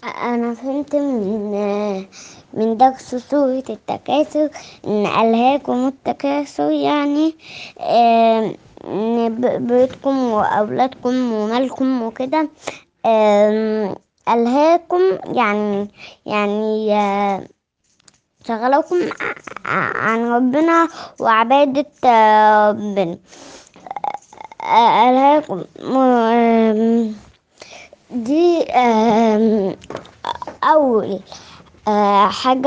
أنا فهمت من من درس سورة التكاثر إن ألهاكم التكاثر يعني آم، إن ب- بيتكم وأولادكم ومالكم وكده آم، ألهاكم يعني يعني آه، شغلكم ع- عن ربنا وعبادة آه، ربنا آه، ألهاكم آم، دي آم، أول آه، حاجة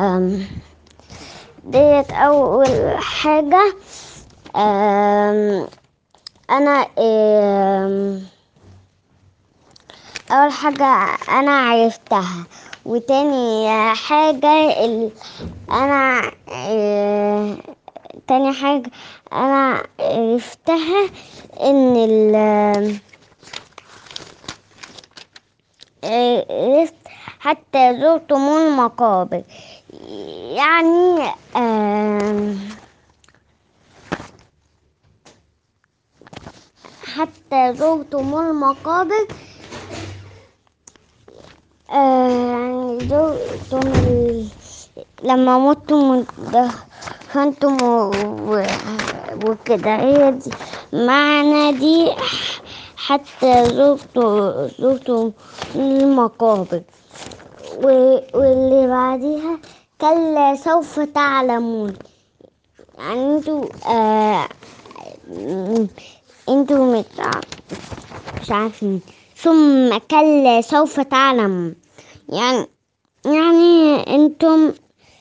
ديت أول حاجة آم، أنا آم، أول حاجة أنا عرفتها وتاني حاجة ال... أنا آه، تاني حاجة أنا عرفتها إن ال آه، عرفت حتى زرتم المقابر يعني آم، حتى زرتم المقابر آه، يعني زرتم ال... لما متم ودفنتم و... و... وكده هي دي معنى دي حتى زرتم زرتم المقابر و... واللي بعديها كلا سوف تعلمون يعني انتوا آه... م- انتوا مش مش عارفين ثم كلا سوف تعلم يعني يعني انتم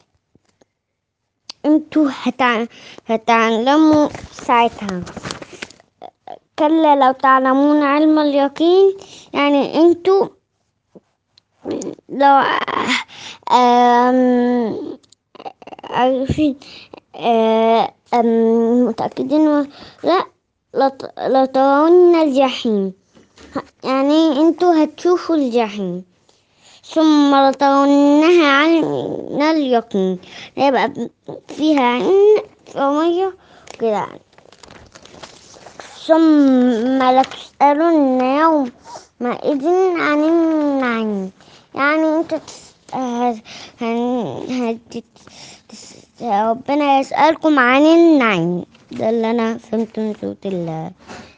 انتوا هتع... هتعلموا ساعتها كلا لو تعلمون علم اليقين يعني انتوا لو آم... عارفين آه، آم، متأكدين و- لا لت- لترون الجحيم يعني انتوا هتشوفوا الجحيم ثم لترونها عين اليقين يبقى فيها عين مية كده يعني. ثم لتسألن يومئذ عن النعيم يعني انت تس... ه- هن... هت... تس... ربنا يسألكم عن النعيم ده اللي انا فهمته من سورة ال-